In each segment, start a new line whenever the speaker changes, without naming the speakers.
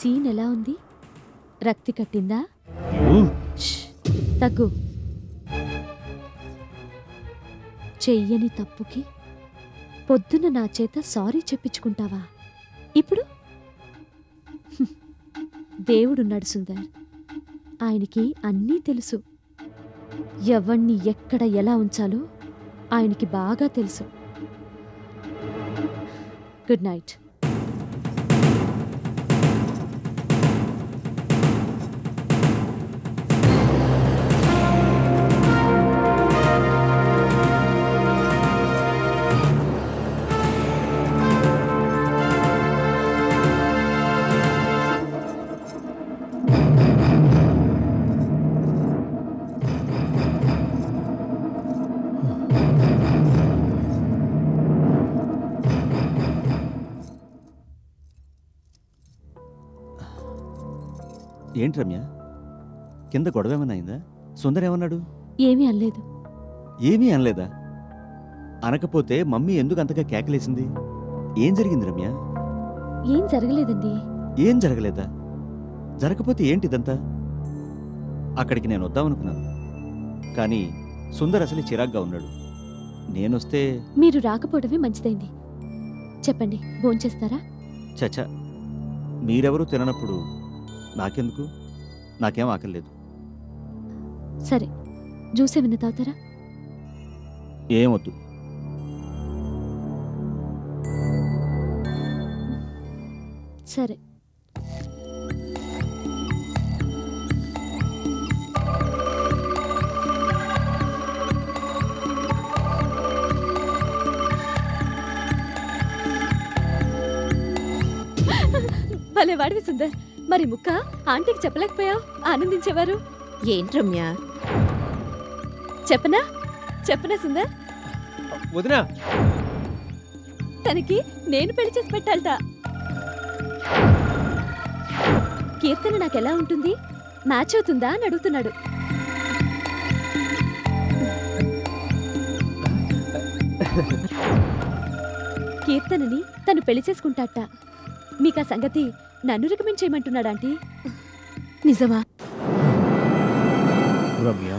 Scene ఎలా ఉంది రక్తి కట్టిందా
ఊ,
ష్, తగ్గు చెయ్యని తప్పుకి పొద్దున నా చేత సారీ చెప్పించుకుంటావా ఇప్పుడు హ్మ్. దేవుడున్నాడు సుందర్ ఆయనకి అన్నీ తెలుసు ఎవణ్ణి ఎక్కడ ఎలా ఉంచాలో ఆయనకి బాగా తెలుసు గుడ్ నైట్
ఏంటి రమ్య కింద గొడవ ఏమైనా అయిందా సుందర్ ఏమన్నాడు
ఏమీ అనలేదు
ఏమీ అనలేదా అనకపోతే మమ్మీ ఎందుకు అంతగా కేకలేసింది ఏం జరిగింది రమ్య
ఏం జరగలేదండి
ఏం జరగలేదా జరగకపోతే ఏంటి ఇదంతా అక్కడికి నేను వద్దామనుకున్నాను కానీ సుందర్ అసలు చిరాగ్గా ఉన్నాడు నేనొస్తే
మీరు రాకపోవడమే మంచిదైంది చెప్పండి భోంచేస్తారా
చచ మీరెవరూ తిననప్పుడు నాకెందుకు నాకేం ఆకలేదు
సరే జ్యూస్ ఏమైనా తాగుతారా
ఏమొద్దు
సరే భలే వాడివి సుందర్ మరి ముక్క ఆంటీకి చెప్పలేకపోయావు ఆనందించేవారు
ఏంటి రమ్య
చెప్పనా చెప్పనా సుందర్
వదినా
తనకి నేను పెళ్లి చేసి పెట్టాలట కీర్తన నాకెలా ఉంటుంది మ్యాచ్ అవుతుందా అని అడుగుతున్నాడు కీర్తనని తను పెళ్లి చేసుకుంటాట మీకు ఆ సంగతి నన్ను రికమెండ్ చేయమంటున్నాడా ఆంటీ
నిజమా
రమ్య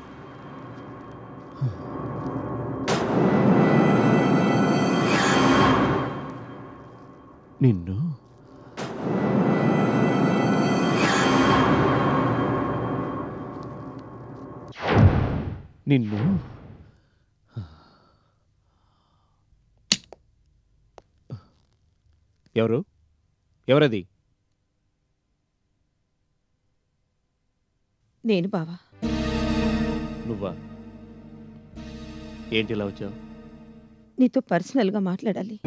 నిన్ను నిన్ను ఎవరు ఎవరది
నేను బావా
నువ్వా ఏంటి ఇలా వచ్చావు
నీతో పర్సనల్గా మాట్లాడాలి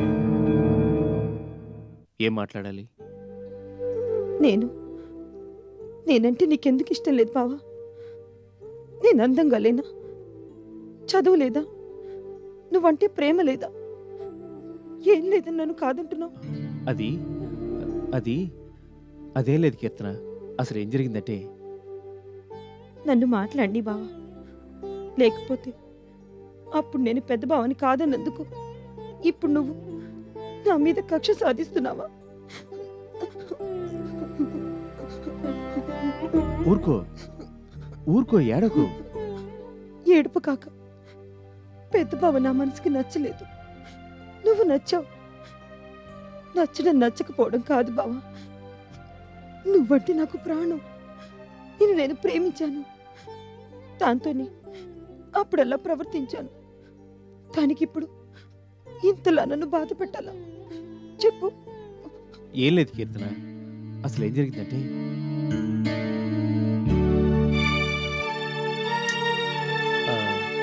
ఏం మాట్లాడాలి
నేను నేనంటే నీకెందుకు ఇష్టం లేదు బావా నేను అందంగా లేనా చదువు లేదా నువ్వంటే ప్రేమ లేదా ఏం లేదని నన్ను కాదంటున్నావు
అది అది అదేం లేదు కీర్తన అసలు ఏం జరిగిందంటే
నన్ను మాట్లాడి బావా లేకపోతే అప్పుడు నేను పెద్ద బావని కాదన్నందుకు ఇప్పుడు నువ్వు నా మీద కక్ష సాధిస్తున్నావా
ఊరుకో ఊరుకో ఏడకు
ఏడుపు కాక పెద్ద బావ నా మనసుకి నచ్చలేదు నువ్వు నచ్చావు నచ్చడం నచ్చకపోవడం కాదు బావా నువ్వంటే నాకు ప్రాణం నేను నేను ప్రేమించాను దాంతోనే అప్పుడల్లా ప్రవర్తించాను దానికి ఇప్పుడు ఇంతలా నన్ను బాధ పెట్టాలా చెప్పు
ఏం లేదు కీర్తన అసలు ఏం జరిగిందంటే ఆ,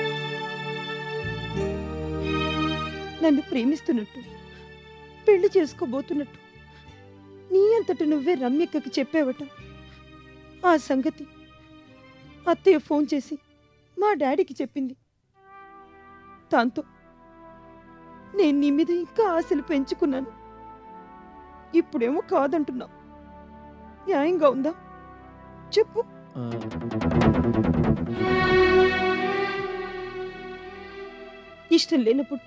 నన్ను ప్రేమిస్తున్నట్టు పెళ్లి చేసుకోబోతున్నట్టు నీ అంతట నువ్వే రమ్యక్కకి చెప్పావట ఆ సంగతి అత్తయ్య ఫోన్ చేసి మా డాడీకి చెప్పింది దాంతో నేను నీ మీద ఇంకా ఆశలు పెంచుకున్నాను ఇప్పుడేమో కాదంటున్నావు న్యాయంగా ఉందా చెప్పు
ఆ,
ఇష్టం లేనప్పుడు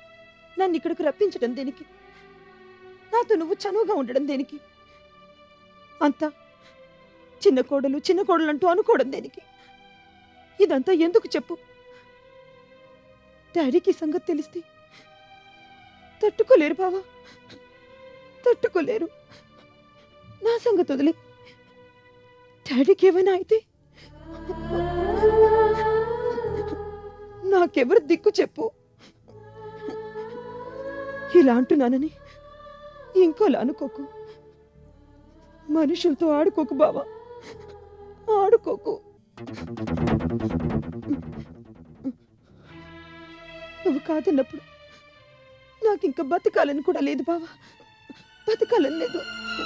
నన్ను ఇక్కడికి రప్పించడం దేనికి నాతో నువ్వు చనువుగా ఉండడం దేనికి అంతా చిన్న కోడలు చిన్న కోడలు అంటూ అనుకోవడం దేనికి ఇదంతా ఎందుకు చెప్పు డాడీకి ఈ సంగతి తెలిస్తే తట్టుకోలేరు బావా తట్టుకోలేరు నా సంగతి వదిలే డాడీకి ఏమైనా అయితే నాకెవరు దిక్కు చెప్పు ఇలా అంటున్నానని ఇంకోలా అనుకోకు మనుషులతో ఆడుకోకు బావా ఆడుకోకు నువ్వు కాదన్నప్పుడు నాకు ఇంకా బతకాలని కూడా లేదు బావా బతకాలని లేదు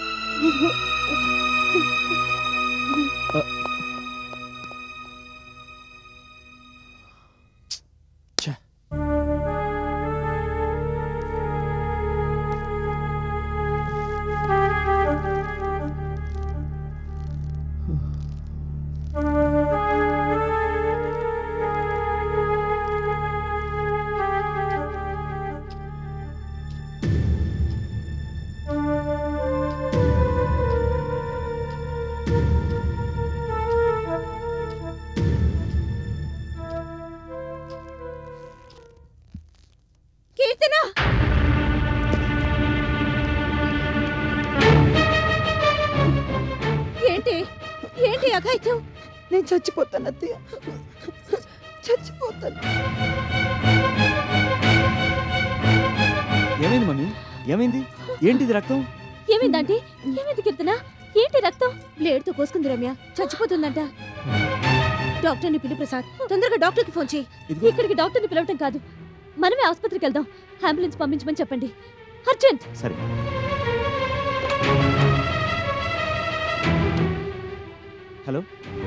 కీర్తన ఏంటి ఏంటి అఘాయిత్యం
నేను చచ్చిపోతాను అత్తయ్య చచ్చిపోతాను
ఏమైంది మమ్మీ ఏమైంది ఏంటిది రక్తం
ఏమైందంటే ఏమైంది కీర్తన ఏంటి రక్తం బ్లేడ్తో కోసుకుంది రమ్య చచ్చిపోతుందంట డాక్టర్ని పిలు ప్రసాద్ తొందరగా డాక్టర్కి ఫోన్ చేయి
ఇదిగో
ఇక్కడికి డాక్టర్ని పిలవటం కాదు మనమే ఆసుపత్రికి వెళ్దాం అంబులెన్స్ పంపించమని చెప్పండి అర్జెంట్
సరే హలో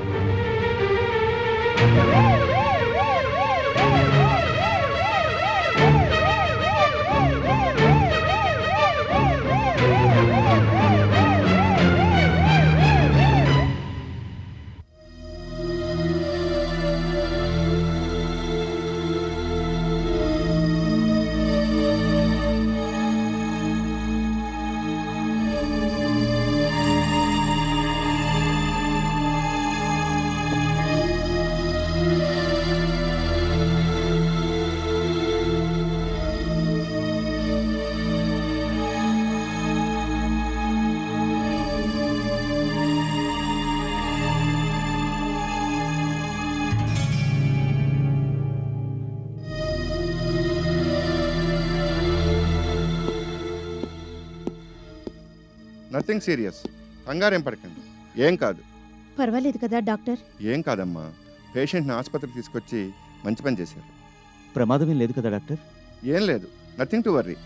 నథింగ్ సీరియస్ కంగారేం పడకండి ఏం కాదు
పర్వాలేదు కదా డాక్టర్
ఏం కాదమ్మా పేషెంట్ని ఆసుపత్రికి తీసుకొచ్చి మంచి పని చేశారు
ప్రమాదం ఏం లేదు కదా డాక్టర్
ఏం లేదు నథింగ్ టు వర్రీ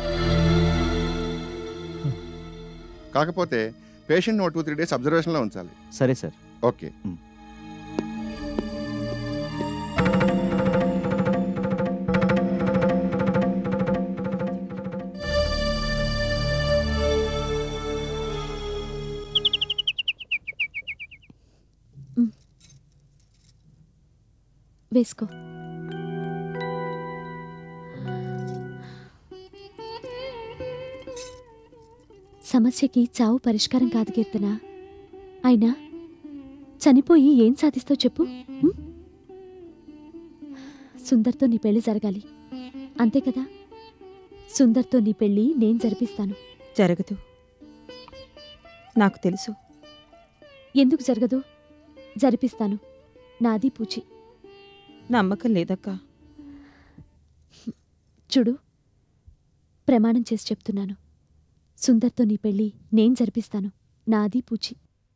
కాకపోతే పేషెంట్ని ఒక టూ త్రీ డేస్ అబ్జర్వేషన్లో ఉంచాలి
సరే సార్
ఓకే
వేసుకో సమస్యకి చావు పరిష్కారం కాదు కీర్తన అయినా చనిపోయి ఏం సాధిస్తావు చెప్పు ఉం? సుందర్తో నీ పెళ్లి జరగాలి అంతే కదా సుందర్తో నీ పెళ్లి నేను జరిపిస్తాను
జరగదు నాకు తెలుసు
ఎందుకు జరగదు జరిపిస్తాను నాది పూచి
నమ్మకం లేదక్కా
చూడు ప్రమాణం చేసి చెప్తున్నాను సుందర్తో నీ పెళ్లి నేను జరిపిస్తాను నాది పూచి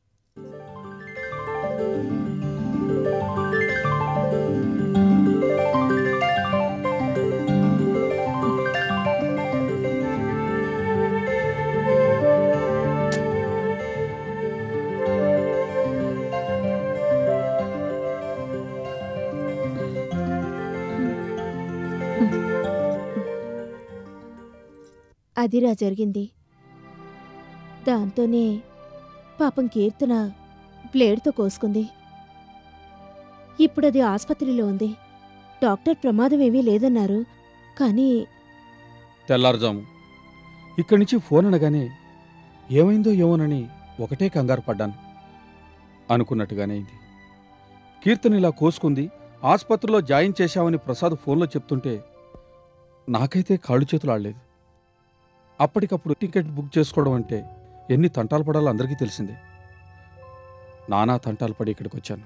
అదిరా జరిగింది దాంతోనే పాపం కీర్తన బ్లేడ్తో కోసుకుంది ఇప్పుడది ఆసుపత్రిలో ఉంది డాక్టర్ ప్రమాదం ఏమీ లేదన్నారు కానీ
తెల్లారుజాము ఇక్కడి నుంచి ఫోన్ అనగానే ఏమైందో ఏమోనని ఒకటే కంగారు పడ్డాను అనుకున్నట్టుగానే అయింది కీర్తన ఇలా కోసుకుంది ఆసుపత్రిలో జాయిన్ చేశామని ప్రసాద్ ఫోన్లో చెప్తుంటే నాకైతే కాళ్ళు చేతులు ఆడలేదు అప్పటికప్పుడు టికెట్ బుక్ చేసుకోవడం అంటే ఎన్ని తంటాలు పడాలో అందరికీ తెలిసిందే నానా తంటాలు పడి ఇక్కడికి వచ్చాను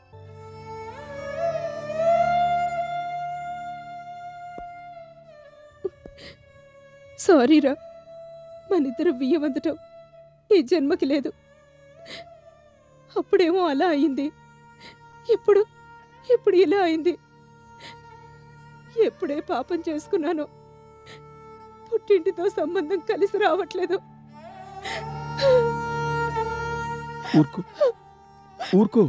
సారీరా మనిద్దరం బియ్యమందటం ఈ జన్మకి లేదు అప్పుడేమో అలా అయింది ఇప్పుడు ఇప్పుడు ఇలా అయింది ఎప్పుడే పాపం చేసుకున్నానో పుట్టింటితో సంబంధం కలిసి రావట్లేదు
ఊరుకో ఊరుకో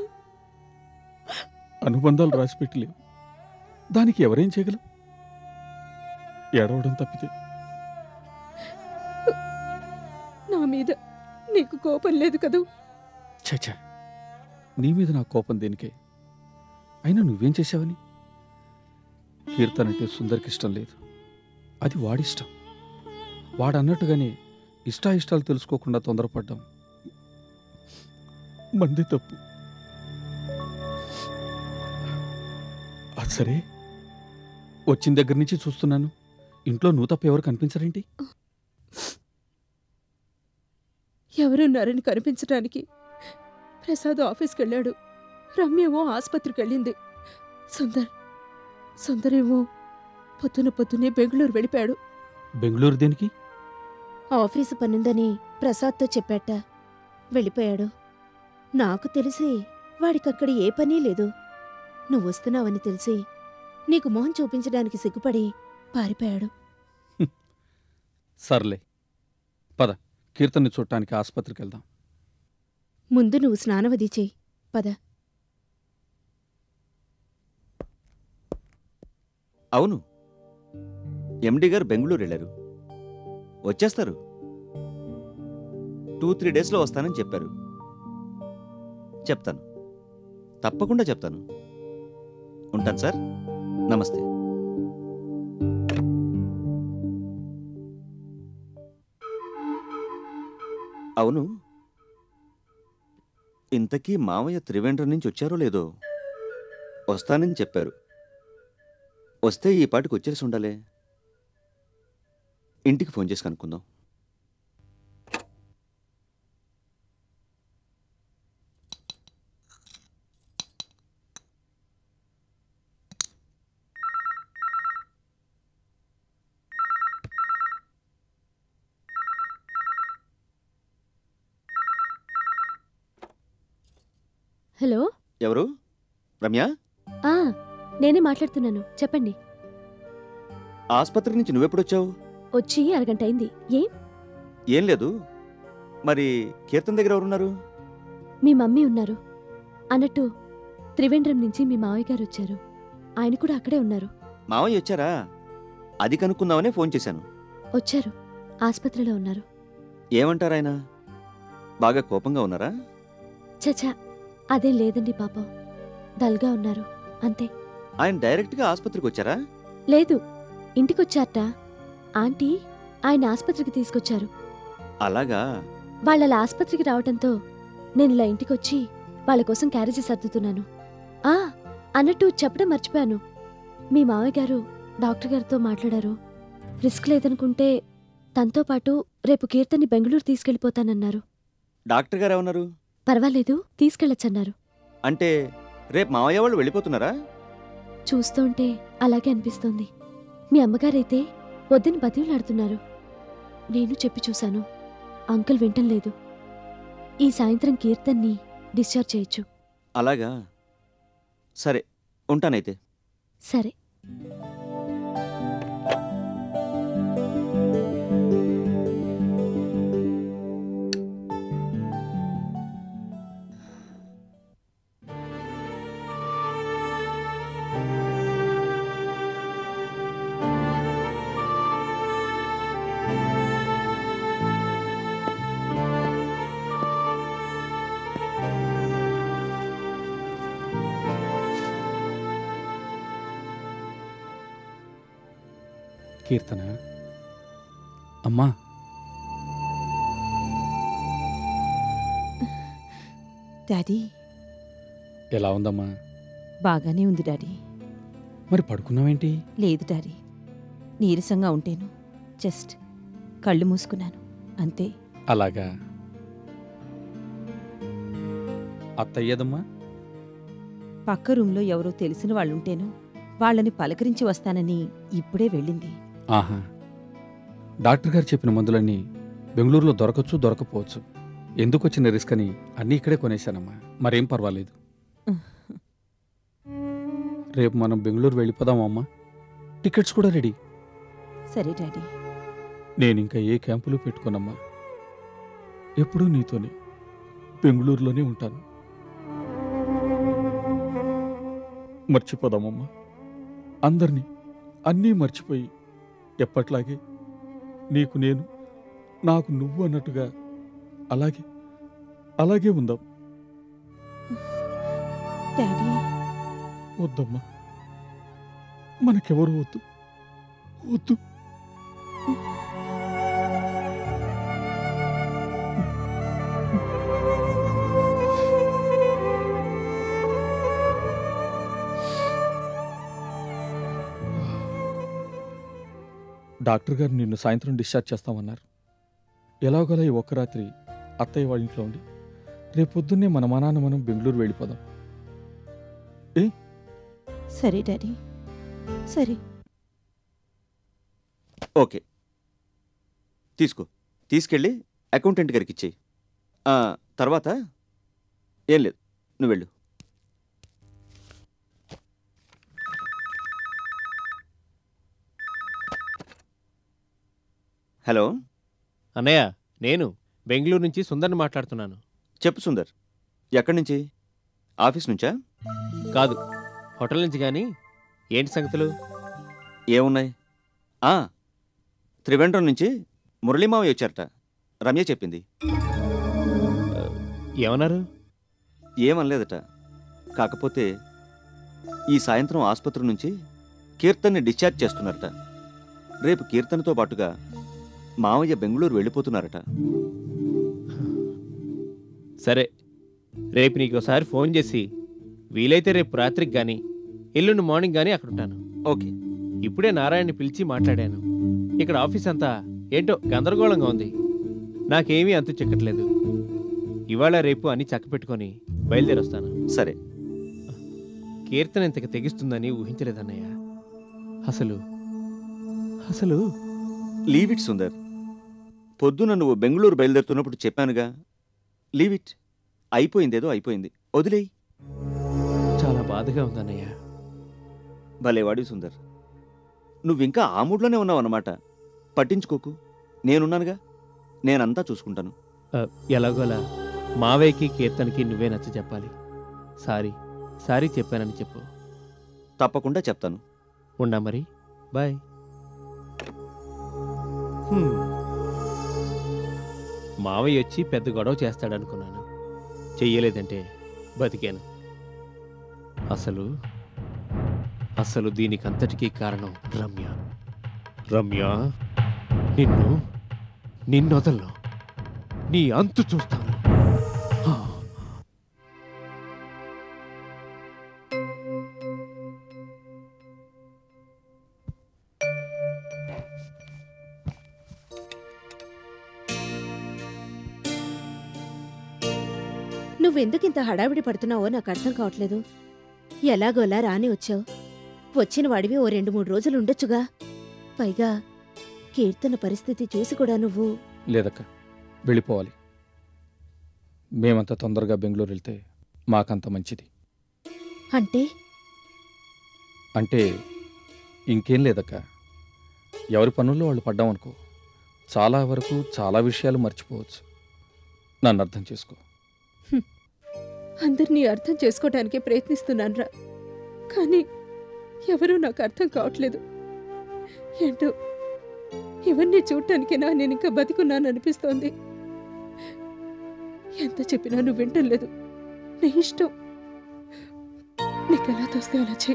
అనుబంధాలు రాసిపెట్టలేవు దానికి ఎవరేం చేయగలం ఏడవడం తప్పితే
నా మీద నీకు కోపం లేదు కదూ
చచ్చా నీ మీద నా కోపం దేనికే అయినా నువ్వేం చేశావని కీర్తన్ అంటే సుందర్కి ఇష్టం లేదు అది వాడిష్టం వాడన్నట్టుగానే ఇష్టాయిష్టాలు తెలుసుకోకుండా తొందరపడ్డాం మంది తప్పు అది సరే వచ్చిన దగ్గర నుంచి చూస్తున్నాను ఇంట్లో నువ్వు తప్ప ఎవరు కనిపించరేంటి
ఎవరున్నారని కనిపించటానికి ప్రసాద్ ఆఫీస్కి వెళ్ళాడు రమ్యేమో ఆసుపత్రికి వెళ్ళింది సుందర్ సుందరేమో పొద్దున పొద్దునే బెంగళూరు వెళ్ళిపోయాడు
బెంగళూరు దేనికి
ఆఫీసు పనుందని ప్రసాద్తో చెప్పాట వెళ్ళిపోయాడు నాకు తెలిసి వాడికక్కడ ఏ పనీ లేదు నువ్వు వస్తున్నావని తెలిసి నీకు మొహం చూపించడానికి సిగ్గుపడి పారిపోయాడు
సర్లే పద కీర్తన్ని చూడటానికి ఆసుపత్రికి వెళ్దాం
ముందు నువ్వు స్నానవది చెయ్యి పద
అవును ఎండి గారు బెంగళూరు వెళ్ళారు వచ్చేస్తారు టూ త్రీ డేస్లో వస్తానని చెప్పారు చెప్తాను తప్పకుండా చెప్తాను ఉంటాను సార్ నమస్తే అవును ఇంతకీ మావయ్య త్రివేంద్రం నుంచి వచ్చారో లేదో వస్తానని చెప్పారు వస్తే ఈ పాటికి వచ్చేసి ఉండాలే ఇంటికి ఫోన్ చేసి కనుక్కుందాం
హలో
ఎవరు రమ్య
ఆ నేనే మాట్లాడుతున్నాను చెప్పండి
ఆసుపత్రి నుంచి నువ్వెప్పుడొచ్చావు
వచ్చి అరగంట అయింది ఏం
ఏం లేదు మరి కీర్తన్ దగ్గర ఎవరున్నారు
మీ మమ్మీ ఉన్నారు అన్నట్టు త్రివేంద్రం నుంచి మీ మావయ్య గారు వచ్చారు ఆయన కూడా అక్కడే ఉన్నారు
మావయ్య వచ్చారా అది కనుక్కుందామనే ఫోన్ చేశాను
వచ్చారు ఆసుపత్రిలో ఉన్నారు
ఏమంటారు ఆయన బాగా కోపంగా ఉన్నారా
చచా అదేం లేదండి పాపం డల్గా ఉన్నారు అంతే
ఆయన డైరెక్ట్గా ఆసుపత్రికి వచ్చారా
లేదు ఇంటికొచ్చారట ఆంటీ ఆయన ఆసుపత్రికి తీసుకొచ్చారు
అలాగా
వాళ్ళ అలా ఆసుపత్రికి రావటంతో నేను ఇలా ఇంటికొచ్చి వాళ్ళ కోసం క్యారేజీ సర్దుతున్నాను ఆ అన్నట్టు చెప్పడం మర్చిపోయాను మీ మావయ్య గారు డాక్టర్ గారితో మాట్లాడారు రిస్క్ లేదనుకుంటే తనతో పాటు రేపు కీర్తన్ని బెంగళూరు తీసుకెళ్ళిపోతానన్నారు
డాక్టర్ గారు ఏమన్నారు
పర్వాలేదు తీసుకెళ్ళొచ్చన్నారు
అంటే రేపు మావయ్య వాళ్ళు వెళ్ళిపోతున్నారా
చూస్తుంటే అలాగే అనిపిస్తోంది మీ అమ్మగారైతే వద్దని బతిమలాడుతున్నారు నేను చెప్పి చూశాను అంకుల్ వింటం లేదు ఈ సాయంత్రం కీర్తన్ని డిశ్చార్జ్ చేయొచ్చు
అలాగా సరే ఉంటానైతే
సరే
కీర్తన అమ్మా
డాడీ
ఎలా ఉందమ్మా
బాగానే ఉంది డాడీ
మరి పడుకున్నావేంటి
లేదు డాడీ నీరసంగా ఉంటేను జస్ట్ కళ్ళు మూసుకున్నాను అంతే
అలాగా అత్తయ్యదమ్మా
పక్క రూంలో ఎవరో తెలిసిన వాళ్ళుంటేను వాళ్ళని పలకరించి వస్తానని ఇప్పుడే వెళ్ళింది
ఆహా డాక్టర్ గారు చెప్పిన మందులన్నీ బెంగళూరులో దొరకచ్చు దొరకపోవచ్చు ఎందుకు వచ్చిన రిస్క్ అని అన్నీ ఇక్కడే కొనేశానమ్మా మరేం పర్వాలేదు రేపు మనం బెంగళూరు వెళ్ళిపోదామా అమ్మా టికెట్స్ కూడా రెడీ
సరే డాడీ
నేను ఇంకా ఏ క్యాంపులు పెట్టుకోనమ్మా ఎప్పుడూ నీతోనే బెంగళూరులోనే ఉంటాను మర్చిపోదామమ్మా అందరినీ అన్నీ మర్చిపోయి ఎప్పట్లాగే నీకు నేను నాకు నువ్వు అన్నట్టుగా అలాగే అలాగే ఉందాం
డాడీ
వద్దమ్మా మనకెవరు వద్దు వద్దు డాక్టర్ గారు నిన్ను సాయంత్రం డిశ్చార్జ్ చేస్తామన్నారు ఎలాగోలా ఈ ఒక్క రాత్రి అత్తయ్య వాళ్ళ ఇంట్లో ఉండి రేపు పొద్దున్నే మన మా నాన్న మనం బెంగళూరు వెళ్ళిపోదాం
సరే డాడీ సరే
ఓకే తీసుకో తీసుకెళ్ళి అకౌంటెంట్ గారికి ఇచ్చేయి ఆ, తర్వాత ఏం లేదు నువ్వు వెళ్ళు హలో
అన్నయ్య నేను బెంగళూరు నుంచి సుందర్ని మాట్లాడుతున్నాను
చెప్పు సుందర్ ఎక్కడి నుంచి ఆఫీస్ నుంచా
కాదు హోటల్ నుంచి కానీ ఏంటి సంగతులు
ఏమున్నాయి ఆ, త్రివేంద్రం నుంచి మురళీమావయ్య వచ్చారట రమ్య చెప్పింది
ఏమన్నారు
ఏమనలేదట కాకపోతే ఈ సాయంత్రం ఆసుపత్రి నుంచి కీర్తన్ని డిశ్చార్జ్ చేస్తున్నారట రేపు కీర్తనతో పాటుగా మావయ్య బెంగళూరు వెళ్ళిపోతున్నారట
సరే రేపు నీకు ఒకసారి ఫోన్ చేసి వీలైతే రేపు రాత్రికి కానీ ఎల్లుండి మార్నింగ్ కానీ అక్కడ ఉంటాను
ఓకే
ఇప్పుడే నారాయణని పిలిచి మాట్లాడాను ఇక్కడ ఆఫీస్ అంతా ఏంటో గందరగోళంగా ఉంది నాకేమీ అంతు చిక్కట్లేదు ఇవాళ రేపు అన్ని చక్కపెట్టుకొని బయలుదేరొస్తాను
సరే
కీర్తన ఇంతకు తెగిస్తుందని ఊహించలేదన్నయ్య అసలు అసలు
లీవ్ ఇట్ సుందర్ పొద్దున నువ్వు బెంగళూరు బయలుదేరుతున్నప్పుడు చెప్పానుగా లీవ్ ఇట్ అయిపోయిందేదో అయిపోయింది వదిలేయి
చాలా బాధగా ఉందన్నయ్య
భలేవాడి సుందర్ నువ్వింకా ఆ మూడ్లోనే ఉన్నావు అన్నమాట పట్టించుకోకు నేనున్నానుగా నేనంతా చూసుకుంటాను
ఆ, ఎలాగోలా మావయ్యకి కీర్తనకి నువ్వే నచ్చ చెప్పాలి సారీ సారీ చెప్పానని చెప్పు
తప్పకుండా చెప్తాను
ఉన్నా మరి బాయ్ హ్మ్. మావయ్య వచ్చి పెద్ద గొడవ చేస్తాడనుకున్నాను చెయ్యలేదంటే బతికాను అసలు అసలు దీనికంతటికీ కారణం రమ్య రమ్య నిన్ను నిన్నొదలను నీ అంతు చూస్తాను హా.
నువ్వెందుకింత హడావిడి పడుతున్నావో నాకు అర్థం కావట్లేదు ఎలాగోలా రాని వచ్చావు వచ్చిన వాడివి ఓ రెండు మూడు రోజులు ఉండొచ్చుగా పైగా కీర్తన పరిస్థితి చూసి కూడా నువ్వు
లేదక్క వెళ్ళిపోవాలి మేమంత తొందరగా బెంగళూరు వెళ్తే మాకంత మంచిది
అంటే
అంటే ఇంకేం లేదక్క ఎవరి పనుల్లో వాళ్ళు పడ్డామనుకో చాలా వరకు చాలా విషయాలు మర్చిపోవచ్చు నన్ను అర్థం చేసుకో
అందరినీ అర్థం చేసుకోవడానికే ప్రయత్నిస్తున్నానురా కానీ ఎవరూ నాకు అర్థం కావట్లేదు ఏంటో ఇవన్నీ చూడటానికేనా నేను ఇంకా బతికున్నాను అనిపిస్తోంది ఎంత చెప్పినా నువ్వు వింటలేదు నీ ఇష్టం నీకు ఎలా తోస్తే అలా చెయ్యి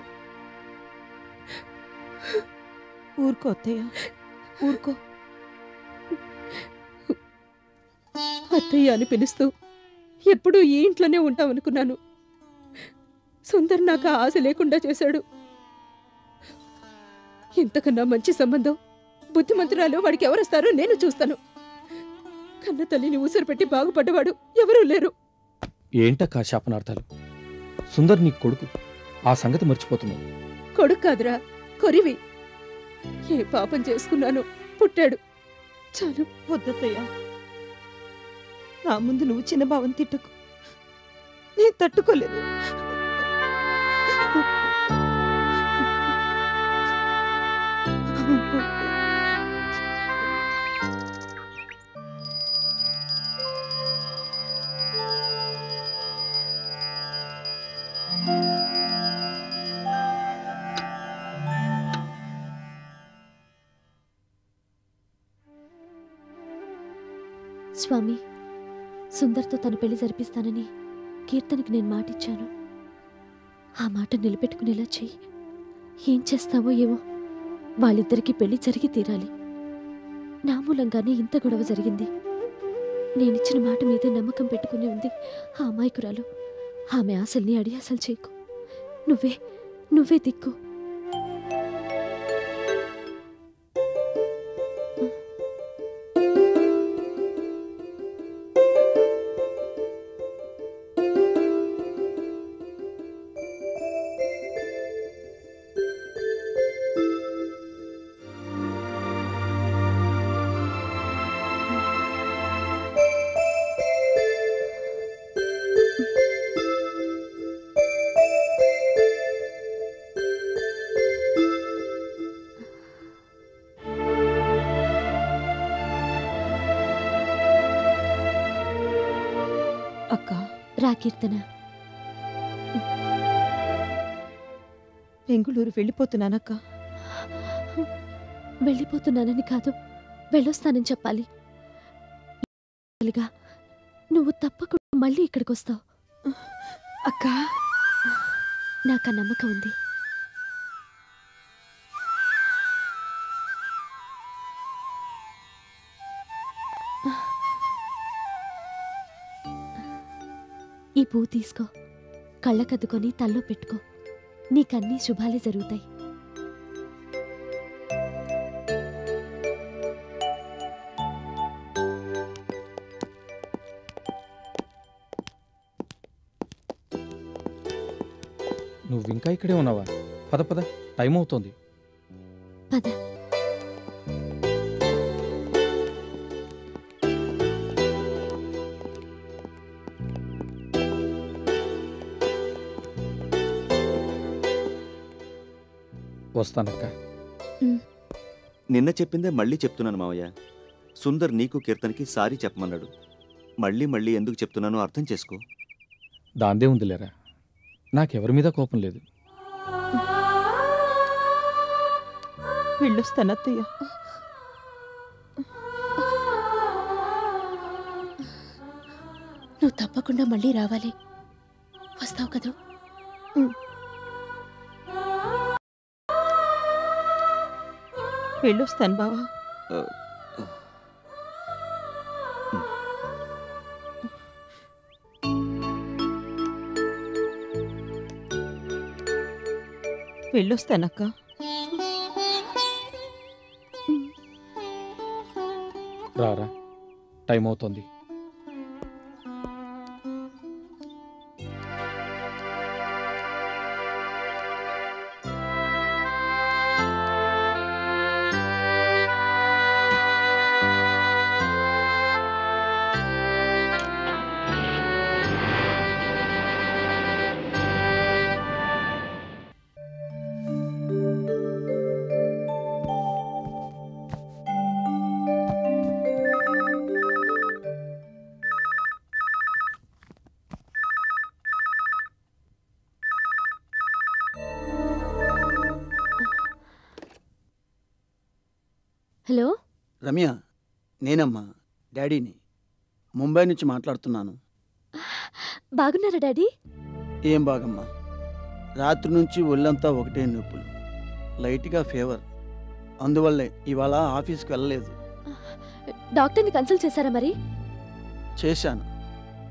ఊరుకో అత్తయ్య ఊరుకో అత్తయ్య అని పిలుస్తూ
ఎప్పుడూ ఈ ఇంట్లోనే ఉంటాం అనుకున్నాను సుందర్ నాకు ఆ ఆశ లేకుండా చేశాడు ఇంతకన్నా మంచి సంబంధం బుద్ధిమంతురాలు వాడికి ఎవరొస్తారో నేను చూస్తాను కన్న తల్లిని ఊసరు పెట్టి బాగుపడ్డవాడు ఎవరూ లేరు
ఏంటక్కా శాపనార్థాలు సుందర్ నీ కొడుకు ఆ సంగతి మర్చిపోతున్నావు
కొడుకు కాదురా కొరివి ఏ పాపం చేసుకున్నాను పుట్టాడు చాలు
వద్దత్తయ్య నా ముందు నువ్వు చిన్న భావం తిట్టకు నేను తట్టుకోలేదు
స్వామి సుందర్తో తన పెళ్లి జరిపిస్తానని కీర్తనకి నేను మాటిచ్చాను ఆ మాట నిలబెట్టుకునేలా చెయ్యి ఏం చేస్తావో ఏమో వాళ్ళిద్దరికీ పెళ్లి జరిగి తీరాలి నా మూలంగానే ఇంత గొడవ జరిగింది నేనిచ్చిన మాట మీదే నమ్మకం పెట్టుకుని ఉంది ఆ అమాయకురాలు ఆమె ఆశల్ని అడియాసలు చేయకు నువ్వే నువ్వే దిక్కు
అక్క
రా కీర్తన
బెంగుళూరు వెళ్ళిపోతున్నానక్క
వెళ్ళిపోతున్నానని కాదు వెళ్ళొస్తానని చెప్పాలి గా నువ్వు తప్పకుండా మళ్ళీ ఇక్కడికి వస్తావు
అక్క
నాకు ఆ నమ్మకం ఉంది ఈ పువ్వు తీసుకో కళ్ళకద్దుకొని తల్లో పెట్టుకో నీకన్నీ శుభాలే జరుగుతాయి
నువ్వు ఇంకా ఇక్కడే ఉన్నావా పద పద టైం అవుతోంది
పద
వస్తానక్క
నిన్న చెప్పిందే మళ్ళీ చెప్తున్నాను మావయ్య సుందర్ నీకు కీర్తనకి సారీ చెప్పమన్నాడు మళ్ళీ మళ్ళీ ఎందుకు చెప్తున్నానో అర్థం చేసుకో
దాందే ఉందిలేరా నాకెవరి మీద కోపం లేదు
వెళ్ళొస్తాను అత్తయ్య
నువ్వు తప్పకుండా మళ్ళీ రావాలి వస్తావు కదూ
వెళ్ళొస్తాను బావా
ఆ,
వెళ్ళొస్తానక్క
రారా టైం అవుతోంది
హలో
రమ్య నేనమ్మా డాడీని ముంబై నుంచి మాట్లాడుతున్నాను
బాగున్నారా డాడీ
ఏం బాగమ్మా రాత్రి నుంచి ఒళ్ళంతా ఒకటే నొప్పులు లైట్గా ఫీవర్ అందువల్లే ఇవాళ ఆఫీస్కి వెళ్ళలేదు
డాక్టర్ని కన్సల్ట్ చేశారా మరి
చేశాను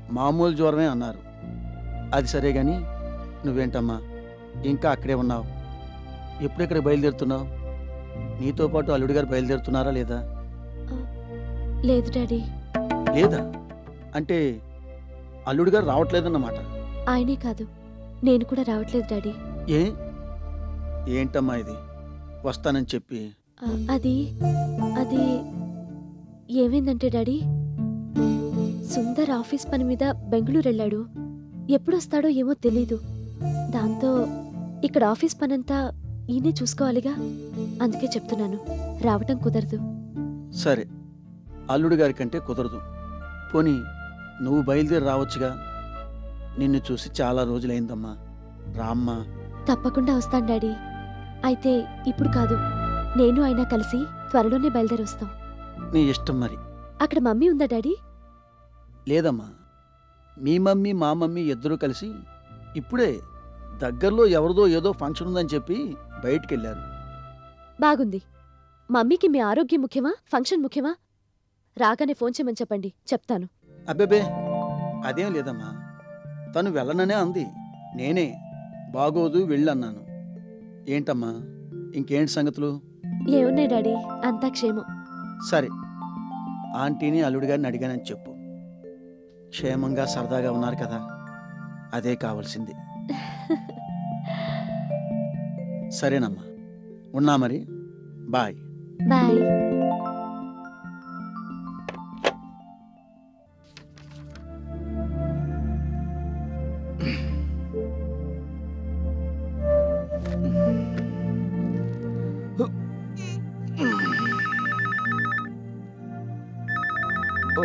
మామూలు జ్వరమే అన్నారు అది సరే గాని నువ్వేంటమ్మా ఇంకా అక్కడే ఉన్నావు ఎప్పుడెక్కడ బయలుదేరుతున్నావు నీతో పాటు అల్లుడి గారు బయలుదేరుతున్నారా లేదా
లేదు డాడీ
లేదా అంటే అల్లుడి గారు రావట్లేదన్నమాట
ఆయనే కాదు నేను కూడా రావట్లేదు డాడీ
ఏ ఏంటమ్మా ఇది వస్తానని చెప్పి
ఆ, అది అది ఏమైందంటే డాడీ సుందర్ ఆఫీస్ పని మీద బెంగళూరు వెళ్ళాడు ఎప్పుడొస్తాడో ఏమో తెలీదు దాంతో ఇక్కడ ఆఫీస్ పనంతా ఈయనే చూసుకోవాలిగా అందుకే చెప్తున్నాను రావటం కుదరదు
సరే అల్లుడి గారి కంటే కుదరదు పోనీ నువ్వు బయలుదేరి రావచ్చుగా నిన్ను చూసి చాలా రోజులైందమ్మా రామ్మా
తప్పకుండా వస్తాను డాడీ అయితే ఇప్పుడు కాదు నేను ఆయన కలిసి త్వరలోనే బయలుదేరి వస్తాం
నీ ఇష్టం మరి
అక్కడ మమ్మీ ఉందా డాడీ
లేదమ్మా మీ మమ్మీ మా మమ్మీ ఇద్దరూ కలిసి ఇప్పుడే దగ్గరలో ఎవరిదో ఏదో ఫంక్షన్ ఉందని చెప్పి బయటికి వెళ్ళారు
బాగుంది మమ్మీకి మీ ఆరోగ్యం ముఖ్యమా ఫంక్షన్ ముఖ్యమా రాగానే ఫోన్ చేయమని చెప్పండి చెప్తాను
అబ్బేబే అదేం లేదమ్మా తను వెళ్ళననే అంది నేనే బాగోదు వెళ్ళన్నాను ఏంటమ్మా ఇంకేంటి సంగతులు
ఏమున్నాయి డాడీ అంతా క్షేమం
సరే ఆంటీని అల్లుడి గారిని అడిగానని చెప్పు క్షేమంగా సరదాగా ఉన్నారు కదా అదే కావాల్సింది సరేనమ్మా ఉన్నా మరి బాయ్
బాయ్
ఓ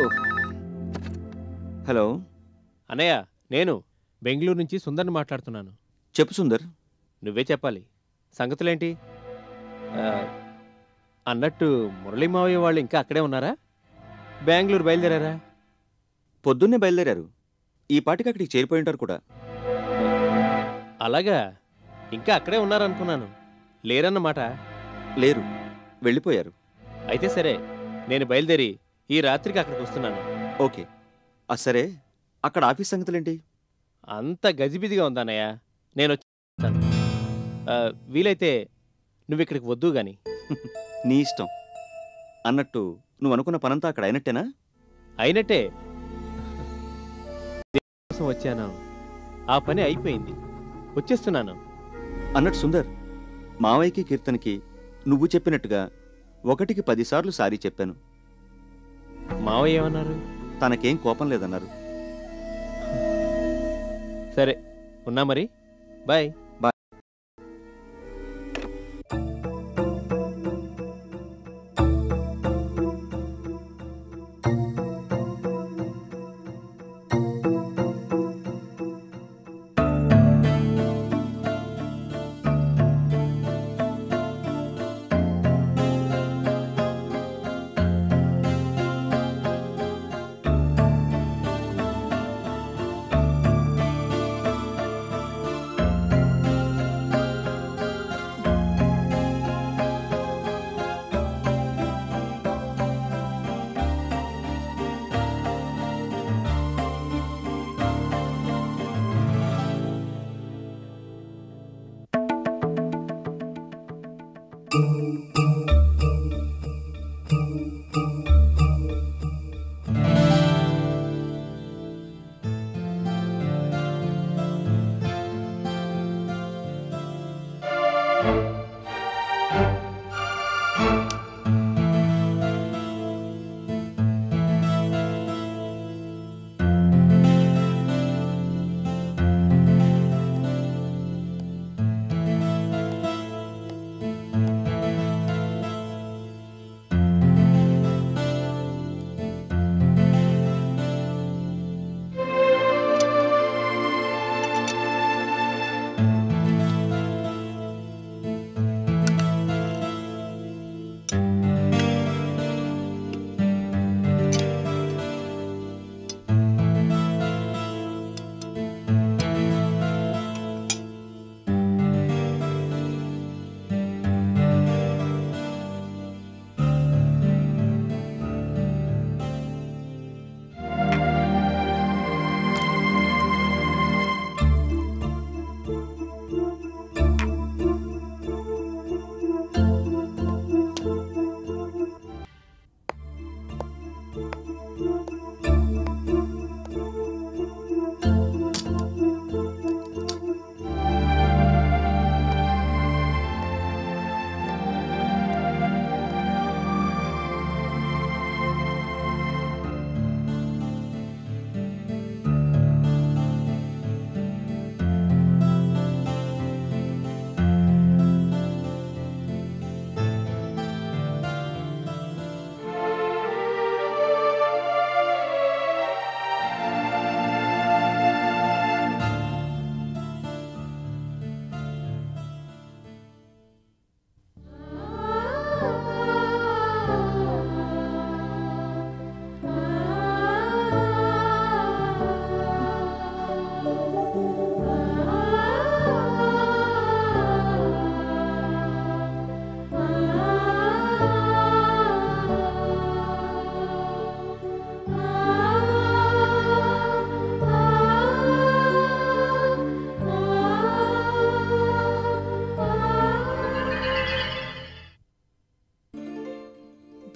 హలో
అన్నయ్య నేను బెంగళూరు నుంచి సుందర్ని మాట్లాడుతున్నాను
చెప్పు సుందర్
నువ్వే చెప్పాలి సంగతులేంటి ఆ, అన్నట్టు మురళీ మావయ్య వాళ్ళు ఇంకా అక్కడే ఉన్నారా బెంగళూరు బయలుదేరారా
పొద్దున్నే బయలుదేరారు ఈ పాటికి అక్కడికి చేరిపోయి ఉంటారు కూడా
అలాగా ఇంకా అక్కడే ఉన్నారనుకున్నాను లేరన్నమాట
లేరు వెళ్ళిపోయారు
అయితే సరే నేను బయలుదేరి ఈ రాత్రికి అక్కడికి వస్తున్నాను
ఓకే ఆ సరే అక్కడ ఆఫీస్ సంగతులేంటి
అంత గజిబిజిగా ఉందన్నయ్య నేను వచ్చేస్తాను ఆ, వీలైతే నువ్వు ఇక్కడికి వద్దు గాని
నీ ఇష్టం అన్నట్టు నువ్వు అనుకున్న పనంతా అక్కడ అయినట్టేనా
అయినట్టే కోసం వచ్చాను ఆ పని అయిపోయింది వచ్చేస్తున్నాను
అన్నట్టు సుందర్ మావయ్యకి కీర్తనకి నువ్వు చెప్పినట్టుగా ఒకటికి పదిసార్లు సారీ చెప్పాను
మావయ్య ఏమన్నారు
తనకేం కోపం లేదన్నారు
సరే ఉన్నా మరి బాయ్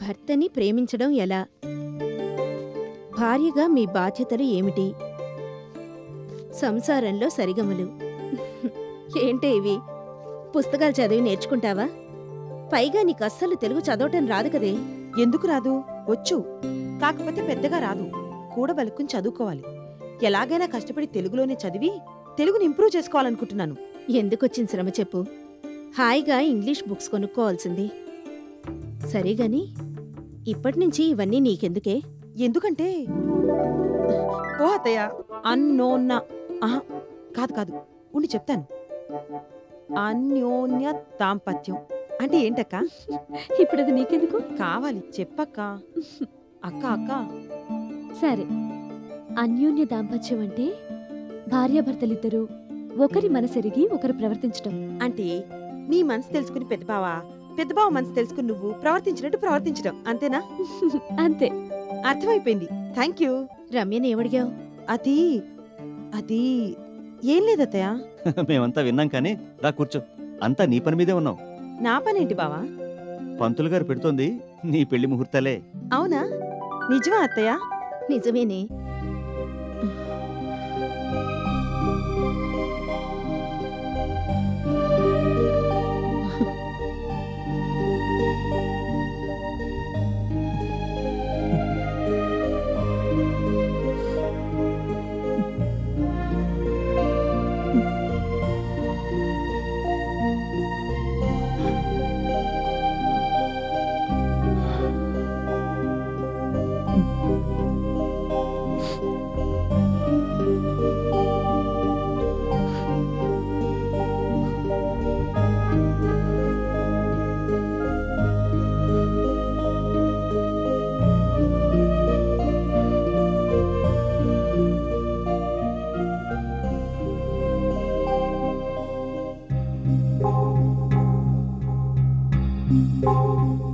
భర్తని ప్రేమించడం ఎలా భార్యగా మీ బాధ్యతలు ఏమిటి సంసారంలో సరిగమలు ఏంటే ఇవి పుస్తకాలు చదివి నేర్చుకుంటావా పైగా నీకు అస్సలు తెలుగు చదవటం రాదు కదే
ఎందుకు రాదు వచ్చు కాకపోతే పెద్దగా రాదు కూడబలుక్కుని చదువుకోవాలి ఎలాగైనా కష్టపడి తెలుగులోనే చదివి తెలుగుని ఇంప్రూవ్ చేసుకోవాలనుకుంటున్నాను
ఎందుకొచ్చిన శ్రమ చెప్పు హాయిగా ఇంగ్లీష్ బుక్స్ కొనుక్కోవాల్సింది సరేగాని ఇప్పటినుంచి ఇవన్నీ నీకెందుకే
ఎందుకంటే ఓ అత్తయ్య అన్నోన్న ఆహా కాదు కాదు ఉండి చెప్తాను అన్యోన్య దాంపత్యం అంటే ఏంటక్క
ఇప్పుడు అది నీకెందుకు
కావాలి చెప్పక్క అక్క అక్క
సరే అన్యోన్య దాంపత్యం అంటే భార్యాభర్తలిద్దరూ ఒకరి మనసెరిగి ఒకరు ప్రవర్తించటం
అంటే నీ మనసు తెలుసుకుని పెద్దబావా పెద్దబావ మనసు తెలుసుకుని నువ్వు ప్రవర్తించినట్టు ప్రవర్తించడం అంతేనా
అంతే
అర్థమైపోయింది థ్యాంక్ యూ
రమ్యని ఏమడిగావు
అది అది ఏం లేదత్తయ్య
మేమంతా విన్నాం కానీ రా కూర్చో అంతా నీ పని మీదే ఉన్నాం
నా పనేంటి బావా
పంతులు గారు పెడుతోంది నీ పెళ్లి ముహూర్తాలే
అవునా నిజమా అత్తయ్య
నిజమేనే
ఆ